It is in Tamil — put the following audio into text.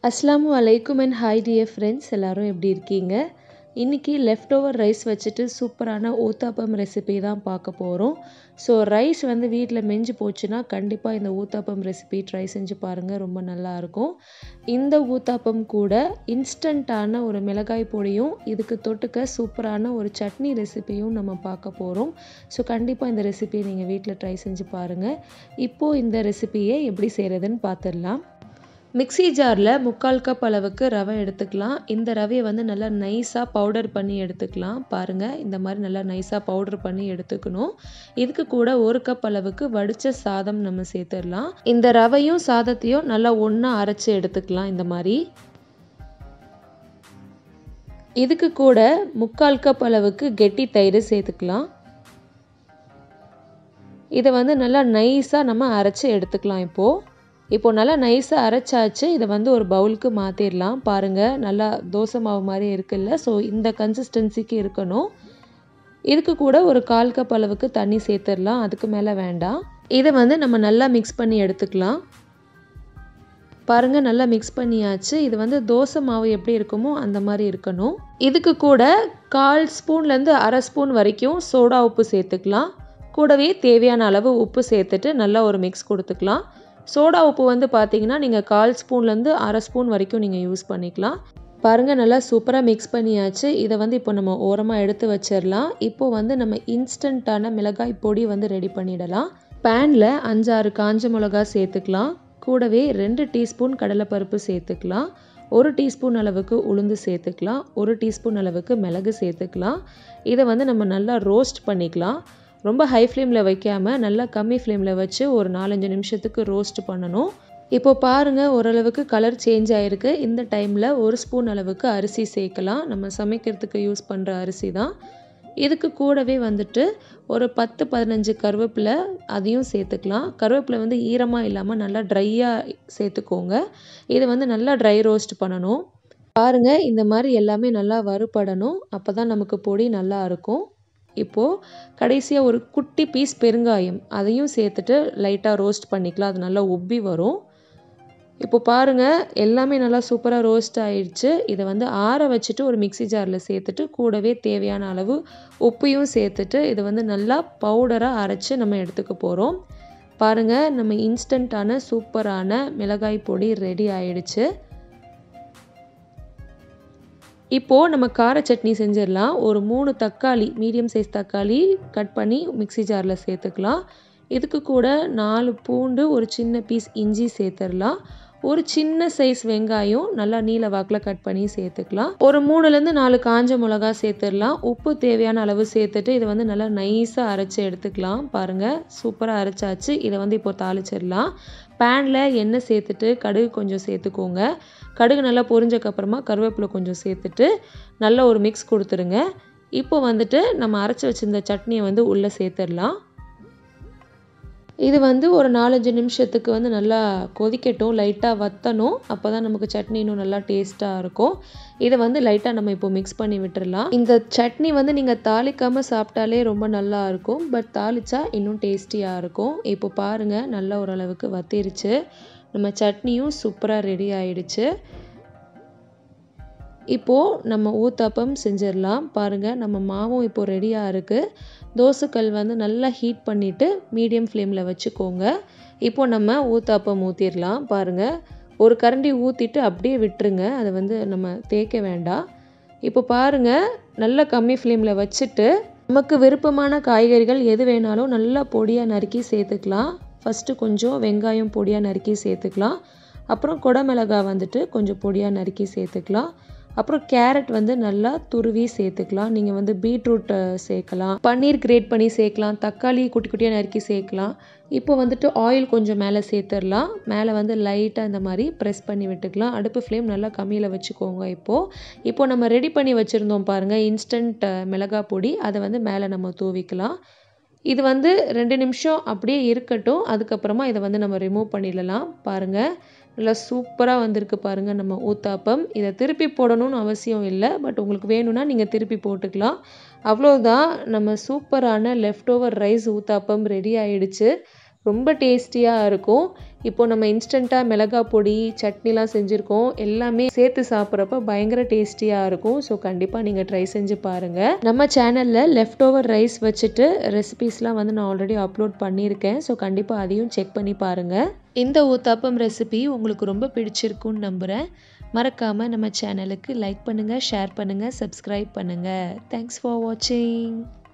அஸ்ஸலாமு அலைக்கும் அண்ட் ஹாய் டியர் ஃப்ரெண்ட்ஸ் எல்லோரும் எப்படி இருக்கீங்க இன்றைக்கி லெஃப்ட் ஓவர் ரைஸ் வச்சுட்டு சூப்பரான ஊத்தாப்பம் ரெசிபி தான் பார்க்க போகிறோம் ஸோ ரைஸ் வந்து வீட்டில் மெஞ்சு போச்சுன்னா கண்டிப்பாக இந்த ஊத்தாப்பம் ரெசிபி ட்ரை செஞ்சு பாருங்கள் ரொம்ப நல்லாயிருக்கும் இந்த ஊத்தாப்பம் கூட இன்ஸ்டண்ட்டான ஒரு மிளகாய் பொடியும் இதுக்கு தொட்டுக்க சூப்பரான ஒரு சட்னி ரெசிபியும் நம்ம பார்க்க போகிறோம் ஸோ கண்டிப்பாக இந்த ரெசிபியை நீங்கள் வீட்டில் ட்ரை செஞ்சு பாருங்கள் இப்போது இந்த ரெசிபியை எப்படி செய்கிறதுன்னு பார்த்துடலாம் மிக்ஸி ஜாரில் முக்கால் கப் அளவுக்கு ரவை எடுத்துக்கலாம் இந்த ரவையை வந்து நல்லா நைஸாக பவுடர் பண்ணி எடுத்துக்கலாம் பாருங்கள் இந்த மாதிரி நல்லா நைஸாக பவுடர் பண்ணி எடுத்துக்கணும் இதுக்கு கூட ஒரு கப் அளவுக்கு வடித்த சாதம் நம்ம சேர்த்துடலாம் இந்த ரவையும் சாதத்தையும் நல்லா ஒன்றா அரைச்சி எடுத்துக்கலாம் இந்த மாதிரி இதுக்கு கூட முக்கால் கப் அளவுக்கு கெட்டி தயிர் சேர்த்துக்கலாம் இதை வந்து நல்லா நைஸாக நம்ம அரைச்சி எடுத்துக்கலாம் இப்போது இப்போ நல்லா நைஸாக அரைச்சாச்சு இதை வந்து ஒரு பவுலுக்கு மாற்றிடலாம் பாருங்கள் நல்லா தோசை மாவு மாதிரி இருக்குல்ல ஸோ இந்த கன்சிஸ்டன்சிக்கு இருக்கணும் இதுக்கு கூட ஒரு கால் கப் அளவுக்கு தண்ணி சேர்த்துடலாம் அதுக்கு மேலே வேண்டாம் இதை வந்து நம்ம நல்லா மிக்ஸ் பண்ணி எடுத்துக்கலாம் பாருங்கள் நல்லா மிக்ஸ் பண்ணியாச்சு இது வந்து தோசை மாவு எப்படி இருக்குமோ அந்த மாதிரி இருக்கணும் இதுக்கு கூட கால் ஸ்பூன்லேருந்து அரை ஸ்பூன் வரைக்கும் சோடா உப்பு சேர்த்துக்கலாம் கூடவே தேவையான அளவு உப்பு சேர்த்துட்டு நல்லா ஒரு மிக்ஸ் கொடுத்துக்கலாம் சோடா உப்பு வந்து பார்த்தீங்கன்னா நீங்கள் கால் ஸ்பூன்லேருந்து அரை ஸ்பூன் வரைக்கும் நீங்கள் யூஸ் பண்ணிக்கலாம் பாருங்கள் நல்லா சூப்பராக மிக்ஸ் பண்ணியாச்சு இதை வந்து இப்போ நம்ம ஓரமாக எடுத்து வச்சிடலாம் இப்போ வந்து நம்ம இன்ஸ்டண்ட்டான மிளகாய் பொடி வந்து ரெடி பண்ணிடலாம் பேனில் அஞ்சாறு காஞ்ச மிளகா சேர்த்துக்கலாம் கூடவே ரெண்டு டீஸ்பூன் கடலைப்பருப்பு சேர்த்துக்கலாம் ஒரு டீஸ்பூன் அளவுக்கு உளுந்து சேர்த்துக்கலாம் ஒரு டீஸ்பூன் அளவுக்கு மிளகு சேர்த்துக்கலாம் இதை வந்து நம்ம நல்லா ரோஸ்ட் பண்ணிக்கலாம் ரொம்ப ஹை ஃப்ளேமில் வைக்காமல் நல்லா கம்மி ஃப்ளேமில் வச்சு ஒரு நாலஞ்சு நிமிஷத்துக்கு ரோஸ்ட் பண்ணணும் இப்போ பாருங்கள் ஓரளவுக்கு கலர் சேஞ்ச் ஆகிருக்கு இந்த டைமில் ஒரு ஸ்பூன் அளவுக்கு அரிசி சேர்க்கலாம் நம்ம சமைக்கிறதுக்கு யூஸ் பண்ணுற அரிசி தான் இதுக்கு கூடவே வந்துட்டு ஒரு பத்து பதினஞ்சு கருவேப்பிலை அதையும் சேர்த்துக்கலாம் கருவேப்பிலை வந்து ஈரமாக இல்லாமல் நல்லா ட்ரையாக சேர்த்துக்கோங்க இதை வந்து நல்லா ட்ரை ரோஸ்ட் பண்ணணும் பாருங்கள் இந்த மாதிரி எல்லாமே நல்லா வறுபடணும் அப்போ தான் நமக்கு பொடி நல்லா இருக்கும் இப்போது கடைசியாக ஒரு குட்டி பீஸ் பெருங்காயம் அதையும் சேர்த்துட்டு லைட்டாக ரோஸ்ட் பண்ணிக்கலாம் அது நல்லா உப்பி வரும் இப்போ பாருங்கள் எல்லாமே நல்லா சூப்பராக ரோஸ்ட் ஆயிடுச்சு இதை வந்து ஆற வச்சுட்டு ஒரு மிக்சி ஜாரில் சேர்த்துட்டு கூடவே தேவையான அளவு உப்பையும் சேர்த்துட்டு இதை வந்து நல்லா பவுடராக அரைச்சி நம்ம எடுத்துக்க போகிறோம் பாருங்கள் நம்ம இன்ஸ்டண்ட்டான சூப்பரான மிளகாய் பொடி ரெடி ஆயிடுச்சு இப்போது நம்ம கார சட்னி செஞ்சிடலாம் ஒரு மூணு தக்காளி மீடியம் சைஸ் தக்காளி கட் பண்ணி மிக்சி ஜாரில் சேர்த்துக்கலாம் இதுக்கு கூட நாலு பூண்டு ஒரு சின்ன பீஸ் இஞ்சி சேர்த்துடலாம் ஒரு சின்ன சைஸ் வெங்காயம் நல்லா நீல வாக்கில் கட் பண்ணி சேர்த்துக்கலாம் ஒரு மூணுலேருந்து நாலு காஞ்ச மிளகா சேர்த்துடலாம் உப்பு தேவையான அளவு சேர்த்துட்டு இதை வந்து நல்லா நைஸாக அரைச்சி எடுத்துக்கலாம் பாருங்கள் சூப்பராக அரைச்சாச்சு இதை வந்து இப்போ தாளிச்சிடலாம் பேனில் எண்ணெய் சேர்த்துட்டு கடுகு கொஞ்சம் சேர்த்துக்கோங்க கடுகு நல்லா பொரிஞ்சக்கப்புறமா கருவேப்பிலை கொஞ்சம் சேர்த்துட்டு நல்லா ஒரு மிக்ஸ் கொடுத்துருங்க இப்போ வந்துட்டு நம்ம அரைச்சி வச்சுருந்த சட்னியை வந்து உள்ளே சேர்த்துடலாம் இது வந்து ஒரு நாலஞ்சு நிமிஷத்துக்கு வந்து நல்லா கொதிக்கட்டும் லைட்டாக வற்றணும் அப்போ தான் நமக்கு சட்னி இன்னும் நல்லா டேஸ்ட்டாக இருக்கும் இதை வந்து லைட்டாக நம்ம இப்போ மிக்ஸ் பண்ணி விட்டுறலாம் இந்த சட்னி வந்து நீங்கள் தாளிக்காமல் சாப்பிட்டாலே ரொம்ப நல்லா இருக்கும் பட் தாளித்தா இன்னும் டேஸ்டியாக இருக்கும் இப்போ பாருங்கள் நல்லா ஓரளவுக்கு வத்திருச்சு நம்ம சட்னியும் சூப்பராக ரெடி ஆயிடுச்சு இப்போது நம்ம ஊத்தாப்பம் செஞ்சிடலாம் பாருங்கள் நம்ம மாவும் இப்போது ரெடியாக இருக்குது தோசைக்கல் வந்து நல்லா ஹீட் பண்ணிவிட்டு மீடியம் ஃப்ளேமில் வச்சுக்கோங்க இப்போது நம்ம ஊத்தாப்பம் ஊற்றிடலாம் பாருங்கள் ஒரு கரண்டி ஊற்றிட்டு அப்படியே விட்டுருங்க அதை வந்து நம்ம தேய்க்க வேண்டாம் இப்போ பாருங்கள் நல்லா கம்மி ஃப்ளேமில் வச்சுட்டு நமக்கு விருப்பமான காய்கறிகள் எது வேணாலும் நல்லா பொடியாக நறுக்கி சேர்த்துக்கலாம் ஃபஸ்ட்டு கொஞ்சம் வெங்காயம் பொடியாக நறுக்கி சேர்த்துக்கலாம் அப்புறம் குடமிளகா வந்துட்டு கொஞ்சம் பொடியாக நறுக்கி சேர்த்துக்கலாம் அப்புறம் கேரட் வந்து நல்லா துருவி சேர்த்துக்கலாம் நீங்கள் வந்து பீட்ரூட் சேர்க்கலாம் பன்னீர் கிரேட் பண்ணி சேர்க்கலாம் தக்காளி குட்டி குட்டியாக நறுக்கி சேர்க்கலாம் இப்போ வந்துட்டு ஆயில் கொஞ்சம் மேலே சேர்த்துடலாம் மேலே வந்து லைட்டாக இந்த மாதிரி ப்ரெஸ் பண்ணி விட்டுக்கலாம் அடுப்பு ஃப்ளேம் நல்லா கம்மியில் வச்சுக்கோங்க இப்போது இப்போது நம்ம ரெடி பண்ணி வச்சுருந்தோம் பாருங்கள் இன்ஸ்டன்ட் மிளகா பொடி அதை வந்து மேலே நம்ம தூவிக்கலாம் இது வந்து ரெண்டு நிமிஷம் அப்படியே இருக்கட்டும் அதுக்கப்புறமா இதை வந்து நம்ம ரிமூவ் பண்ணிடலாம் பாருங்கள் நல்லா சூப்பராக வந்திருக்கு பாருங்கள் நம்ம ஊத்தாப்பம் இதை திருப்பி போடணும்னு அவசியம் இல்லை பட் உங்களுக்கு வேணும்னா நீங்கள் திருப்பி போட்டுக்கலாம் அவ்வளோதான் நம்ம சூப்பரான left over rice uttapam ready ஆயிடுச்சு ரொம்ப டேஸ்டியாக இருக்கும் இப்போ நம்ம இன்ஸ்டண்ட்டாக மிளகா பொடி சட்னிலாம் செஞ்சுருக்கோம் எல்லாமே சேர்த்து சாப்பிட்றப்ப பயங்கர டேஸ்டியாக இருக்கும் ஸோ கண்டிப்பாக நீங்கள் ட்ரை செஞ்சு பாருங்கள் நம்ம சேனலில் லெஃப்ட் ஓவர் ரைஸ் வச்சுட்டு ரெசிபீஸ்லாம் வந்து நான் ஆல்ரெடி அப்லோட் பண்ணியிருக்கேன் ஸோ கண்டிப்பாக அதையும் செக் பண்ணி பாருங்கள் இந்த ஊத்தாப்பம் ரெசிபி உங்களுக்கு ரொம்ப பிடிச்சிருக்குன்னு நம்புகிறேன் மறக்காமல் நம்ம சேனலுக்கு லைக் பண்ணுங்கள் ஷேர் பண்ணுங்கள் சப்ஸ்கிரைப் பண்ணுங்கள் தேங்க்ஸ் ஃபார் வாட்சிங்